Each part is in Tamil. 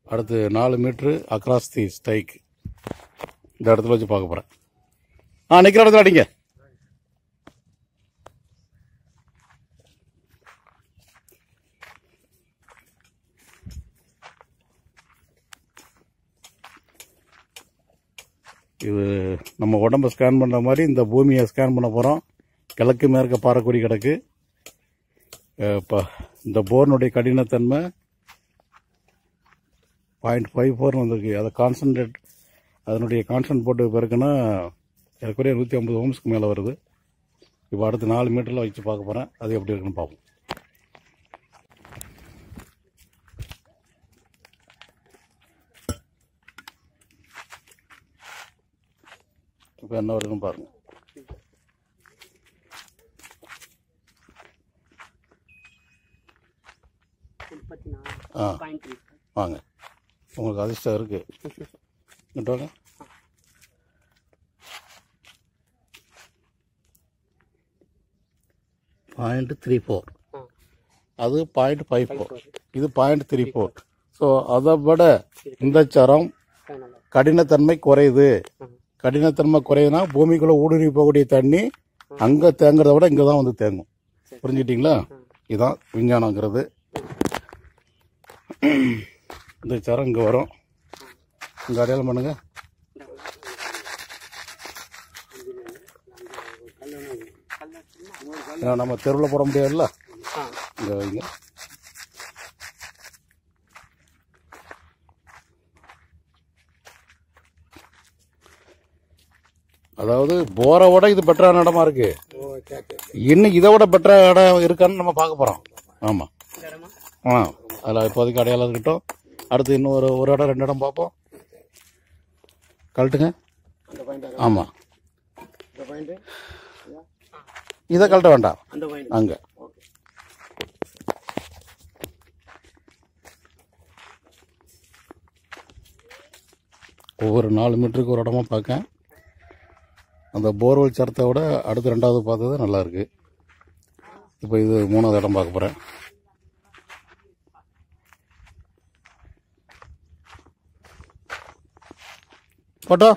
அடுத்து நாலு மீட்ரு அக்ராஸ் தி ஸ்டைக் இந்த இடத்துல வச்சு பார்க்க போகிறேன் ஆ நிற்கிற இடத்துல அடிங்க இது நம்ம உடம்ப ஸ்கேன் பண்ணுற மாதிரி இந்த பூமியை ஸ்கேன் பண்ண போகிறோம் கிழக்கு மேற்க பாறைக்குடி கிடக்கு இப்போ இந்த போர்னுடைய கடினத்தன்மை பாயிண்ட் ஃபைவ் ஃபோர்னு வந்திருக்கு அதை கான்சன்ட்ரேட் அதனுடைய கான்சன்ட் போட்டு பிறகுன்னா ஏறக்குறைய நூற்றி ஐம்பது ஓம்ஸ்க்கு மேலே வருது இப்போ அடுத்து நாலு மீட்டரில் வச்சு பார்க்க போகிறேன் அது எப்படி இருக்குன்னு பார்ப்போம் இப்போ என்ன வருதுன்னு பாருங்க முப்பத்தி நாலு ஆ பாயிண்ட் த்ரீ வாங்க உங்களுக்கு அதிர்ஷ்டம் இருக்கு இங்கிட்டு வாங்க பாயிண்ட் த்ரீ ஃபோர் ஆ அது பாயிண்ட் ஃபைவ் ஃபோர் இது பாயிண்ட் த்ரீ ஃபோர் ஸோ அதை விட இந்த சரம் ஃபைனல் கடினத்தன்மை குறையுது ஆ கடினத்தன்மை குறையுதுன்னா பூமிக்குள்ள ஊடுருவி போகக்கூடிய தண்ணி அங்கே தேங்குறத விட இங்கே தான் வந்து தேங்கும் புரிஞ்சுக்கிட்டீங்களா இதுதான் விஞ்ஞானங்கிறது இந்த சரம் இங்கே வரும் இங்கே அடையாளம் பண்ணுங்க ஏன்னா நம்ம தெருவில் போட முடியாதுல்ல ஆ இங்கே வைங்க அதாவது போரை விட இது பெட்டரான இடமா இருக்கு இன்னும் இதை விட பெட்டரா இடம் இருக்கான்னு நம்ம பார்க்க போறோம் ஆமா இந்த இடமா ஆ அதில் இப்போதைக்கு அடையாளம் இருக்கட்டும் அடுத்து இன்னும் ஒரு ஒரு இடம் ரெண்டு இடம் பார்ப்போம் கழட்டுங்க ஆமாம் இதை கழட்ட வேண்டாம் அந்த பாயிண்ட் அங்கே ஒவ்வொரு நாலு மீட்டருக்கு ஒரு இடமா பார்க்கேன் அந்த போர்வெல் சரத்தை விட அடுத்து ரெண்டாவது பார்த்தது நல்லா இருக்கு இப்போ இது மூணாவது இடம் பார்க்க போகிறேன் போட்டோ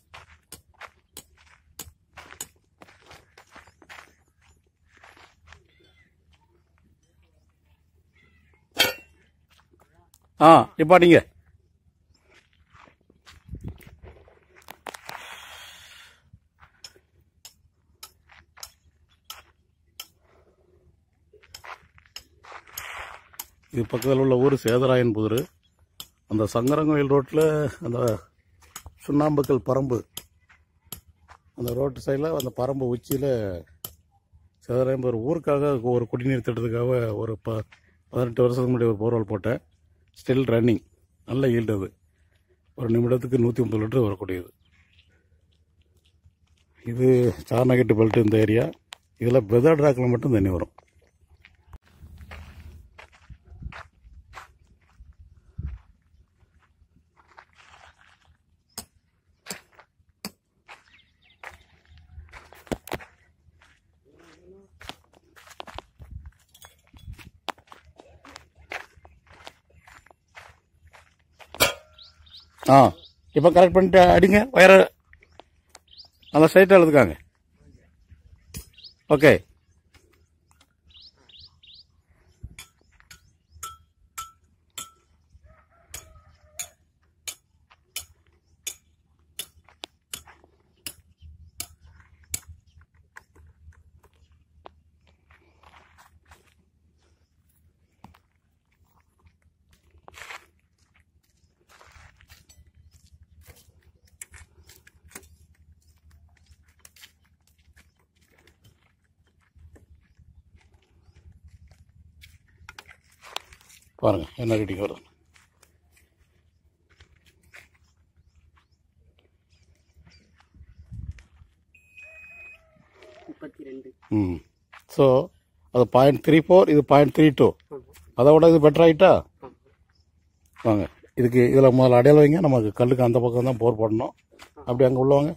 ஆ நிப்பாட்டிங்க இது பக்கத்தில் உள்ள ஊர் சேதராயன் புதூர் அந்த சங்கரங்கோயில் ரோட்டில் அந்த சுண்ணாம்புக்கல் பரம்பு அந்த ரோட்டு சைடில் அந்த பரம்பு உச்சியில் சேதராயன் புதூர் ஊருக்காக ஒரு குடிநீர் திட்டத்துக்காக ஒரு ப பதினெட்டு வருஷத்துக்கு முன்னாடி ஒரு போர்வெல் போட்டேன் ஸ்டில் ரன்னிங் நல்ல ஈல்டு அது ஒரு நிமிடத்துக்கு நூற்றி முப்பது லிட்டர் வரக்கூடியது இது சார்னகட்டு பெல்ட் இந்த ஏரியா இதில் பெதர் ட்ராக்கில் மட்டும் தண்ணி வரும் ஆ இப்போ கரெக்ட் பண்ணிட்டு அடிங்க வயரை நல்லா ஸ்ட்ரைட்டாக எழுதுக்காங்க ஓகே பாருங்க என்ன ரீடிங் வருது முப்பத்தி ரெண்டு ம் ஸோ அது பாயிண்ட் த்ரீ ஃபோர் இது பாயிண்ட் த்ரீ டூ ஆமாம் அதை விட இது பெட்டர் ஆகிட்டா ஆமாம் வாங்க இதுக்கு இதில் முதல்ல அடையாளம் வைங்க நமக்கு கல்லுக்கு அந்த பக்கம் தான் போர் போடணும் அப்படி அங்கே உள்ளவங்க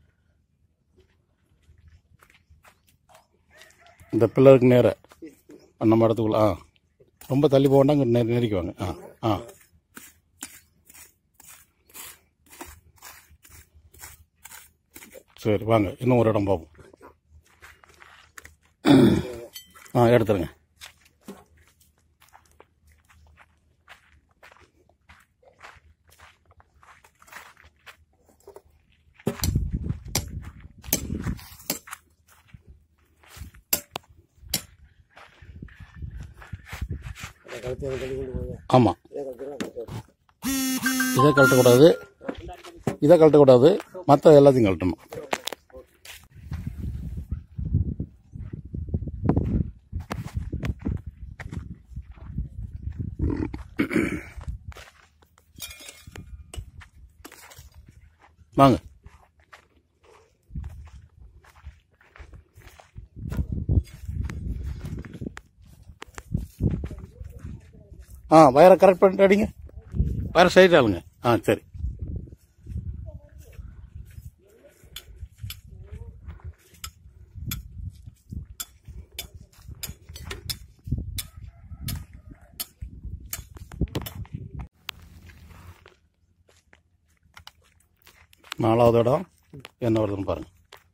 இந்த பில்லருக்கு நேர நம்ம இடத்துக்குள்ள ஆ ரொம்ப தள்ளி போக வேண்டாம் இங்கே நெ நெருக்கி வாங்க ஆ ஆ சரி வாங்க இன்னும் ஒரு இடம் பார்ப்போம் ஆ எடுத்துருங்க ஆமாம் இதை கழட்டக்கூடாது இதை கழட்டக்கூடாது மற்ற எல்லாத்தையும் கழட்டணும் வாங்க ஆ வயரை கரெக்ட் பண்ணிட்டு அடிங்க வயரை சைடு ஆளுங்க ஆ சரி நாலாவது இடம் என்ன வருதுன்னு பாருங்க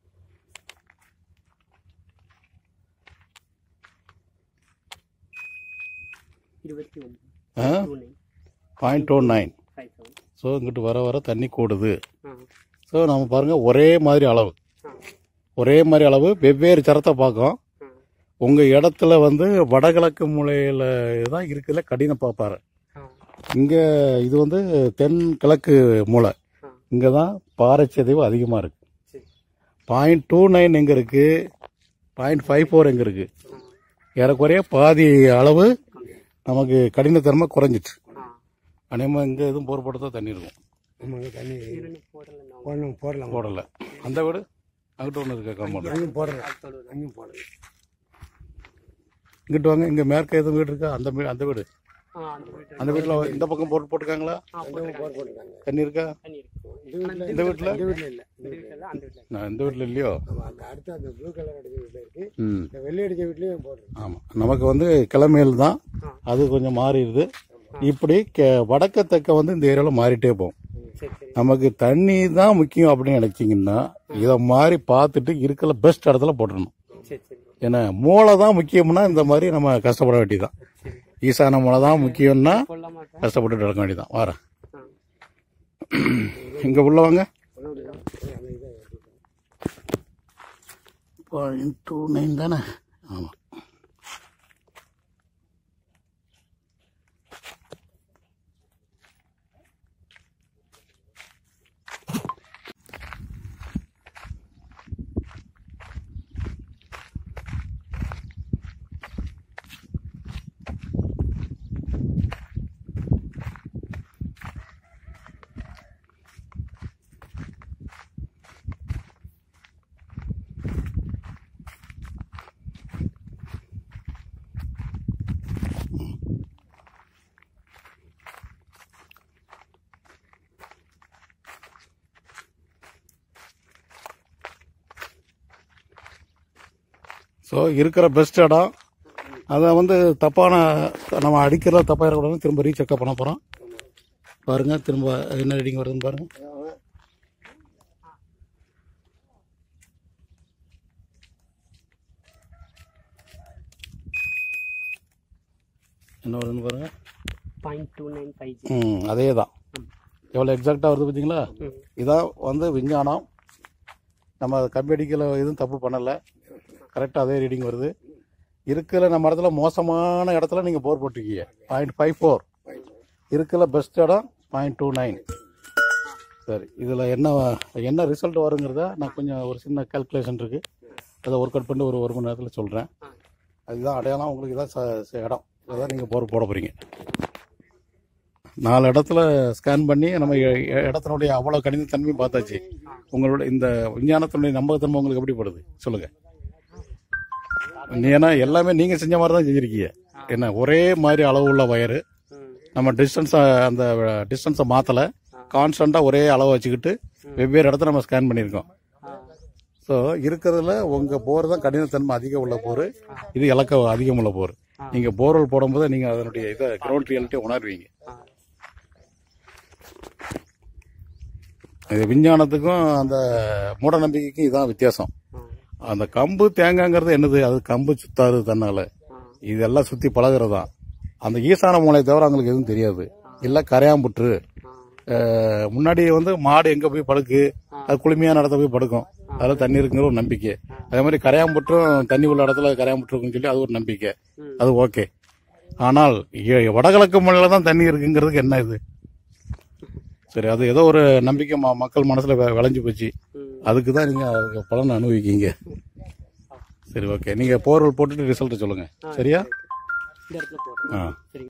இருபத்தி ஒன்பது ஆ two nine point two nine five seven so இங்கிட்டு வர வர தண்ணி கூடுது ஆ ஸோ நம்ம பாருங்க ஒரே மாதிரி அளவு ஆ ஒரே மாதிரி அளவு வெவ்வேறு சரத்தை பார்க்கும் ஆ உங்கள் இடத்துல வந்து வடகிழக்கு மூலையில் தான் இருக்குதுல கடின பாப்பாறை ஆ இங்கே இது வந்து தென் கிழக்கு மூலை ஆ இங்கே தான் பாறை சிதைவு அதிகமாக இருக்குது சரி பாயிண்ட் டூ நைன் எங்கே இருக்குது பாயிண்ட் ஃபைவ் ஃபோர் எங்கே இருக்குது ஆ ஏறக்குறைய பாதி அளவு நமக்கு கடினத்தன்மை குறைஞ்சிட்டு ஆ அநேகமாக இங்கே எதுவும் போர் போட்டு தான் தண்ணி இருக்கும் ஆமாங்க தண்ணி இருநூறு போடல நான் போடணும் போடலாம் போடலை அந்த வீடு அங்கிட்ட ஒன்று இருக்க காம்பவுண்ட் அங்கேயும் போடலாம் தொழுது அங்கேயும் போடலாம் இங்கிட்டு வாங்க இங்கே மேற்க எதுவும் வீடு இருக்கா அந்த வீ- அந்த வீடு ஆ அந்த வீட்டு அந்த வீட்டில் இந்த பக்கம் போட்டு போட்டுருக்காங்களா ஆ போட்டிருக்காங்க போர் போட்டுருக்காங்க தண்ணி இருக்கா தண்ணி இருக்கு இந்த வீட்டில் இந்த வீட்டில் இல்லை இந்த வீட்டில் அந்த வீட்டில் நான் இந்த வீட்டில் இல்லையோ ஆமாம் அந்த அடுத்த அந்த ப்ளூ கலர் அடிச்ச வீட்டில் இருக்கு ம் இந்த வெள்ளை அடிச்ச வீட்லேயும் போடுறோம் ஆமாம் நமக்கு வந்து கிழமையில் தான் ஆ. அது கொஞ்சம் மாறிடுது இப்படி கே வடக்க தெக்க வந்து இந்த ஏரியாவில் மாறிட்டே போகும் சரி சரி நமக்கு தண்ணி தான் முக்கியம் அப்படின்னு நினைச்சீங்கன்னா இதை மாதிரி பார்த்துட்டு இருக்கிற பெஸ்ட் இடத்துல போட்டுடணும் சரி சரி ஏன்னா மூளை தான் முக்கியம்னா இந்த மாதிரி நம்ம கஷ்டப்பட வேண்டியதுதான் சரி ஈசான மூளை தான் முக்கியம்னா கொள்ள மாட்டேன் கஷ்டப்பட்டு நடக்க வேண்டியதான் வரேன் ஆ இங்கே உள்ளவங்க அந்த இதை பாயிண்ட் டூ நைன் தானே ஆமாம் ஸோ இருக்கிற பெஸ்ட் இடம் அதை வந்து தப்பான நம்ம அடிக்கிறத தப்பாக இருக்கக்கூடாது திரும்ப ரீசெக்கப் பண்ண போகிறோம் பாருங்க திரும்ப என்ன ரீடிங் வருதுன்னு பாருங்க என்ன வருதுன்னு பாருங்க பாயிண்ட் டூ நைன் ஃபைவ் ஜி ம் அதே தான் எவ்வளோ எக்ஸாக்டாக வருது பார்த்தீங்களா ம் இதான் வந்து விஞ்ஞானம் நம்ம கம்பி அடிக்கல எதுவும் தப்பு பண்ணலை கரெக்டாக அதே ரீடிங் வருது இருக்கிற நம்ம இடத்துல மோசமான இடத்துல நீங்கள் போர் போட்டிருக்கீங்க பாயிண்ட் ஃபைவ் ஃபோர் இருக்கிற பெஸ்ட் இடம் பாயிண்ட் டூ நைன் சரி இதில் என்ன என்ன ரிசல்ட் வருங்கிறத நான் கொஞ்சம் ஒரு சின்ன கால்குலேஷன் இருக்குது அதை ஒர்க் அவுட் பண்ணி ஒரு ஒரு மணி நேரத்தில் சொல்கிறேன் அதுதான் அடையாளம் உங்களுக்கு இதான் ச- ச- இடம் இதான் நீங்கள் போர் போட போகிறீங்க நாலு இடத்துல ஸ்கேன் பண்ணி நம்ம எ- எ- இடத்தினுடைய அவ்வளோ கடினத்தன்மையும் பார்த்தாச்சு உங்களோட இந்த விஞ்ஞானத்தினுடைய நம்பகத்தன்மை உங்களுக்கு எப்படி படுது சொல்லுங்க ஏன்னா எல்லாமே நீங்க செஞ்ச மாதிரி தான் செஞ்சிருக்கீங்க என்ன ஒரே மாதிரி அளவு உள்ள வயரு ம் நம்ம டிஸ்டன்ஸை அந்த டிஸ்டன்ஸை மாற்றலை கான்ஸ்டண்ட்டாக ஒரே அளவு வச்சுக்கிட்டு வெவ்வேறு இடத்துல நம்ம ஸ்கேன் பண்ணியிருக்கோம் ஆ ஸோ இருக்கிறதுல உங்கள் போர் தான் கடினத்தன்மை அதிகம் உள்ள போர் இது இலக்க அதிகம் உள்ள போர் ஆ. நீங்கள் போர்வெல் போடும்போது நீங்கள் அதனுடைய இதை கிரவுண்ட் ரியாலிட்டியை உணர்வீங்க ஆ இது விஞ்ஞானத்துக்கும் அந்த மூட நம்பிக்கைக்கும் இதான் வித்தியாசம் ஆ அந்த கம்பு தேங்காய்ங்கிறது என்னது அது கம்பு சுத்தாது தன்னால ஆ இதெல்லாம் சுற்றி பழகுறதா அந்த ஈசான மூளை தவிர அவங்களுக்கு எதுவும் தெரியாது இல்லை கரையாம்புற்று ஆ அஹ், முன்னாடி வந்து மாடு எங்கே போய் படுக்கு அது குளுமையான இடத்த போய் படுக்கும் அதில் தண்ணி இருக்குங்கிற ஒரு நம்பிக்கை அதே மாதிரி கரையாம்புற்றும் தண்ணி உள்ள இடத்துல கரையாம்புற்று இருக்குன்னு சொல்லி அது ஒரு நம்பிக்கை ம். அது ஓகே ஆனால் இ- வடகிழக்கு மலையில தான் தண்ணி இருக்குங்கிறதுக்கு என்ன இது சரி அது ஏதோ ஒரு நம்பிக்கை ம- மக்கள் மனசுல வெ- விளைஞ்சு போச்சு ம் அதுக்கு தான் நீங்க அதுக்கு பலன் அனுபவிக்கீங்க சரி ஓகே நீங்க போர்வல் போட்டுட்டு ரிசல்ட் சொல்லுங்க சரியா இந்த இடத்துல போடுறேன் ஆ சரி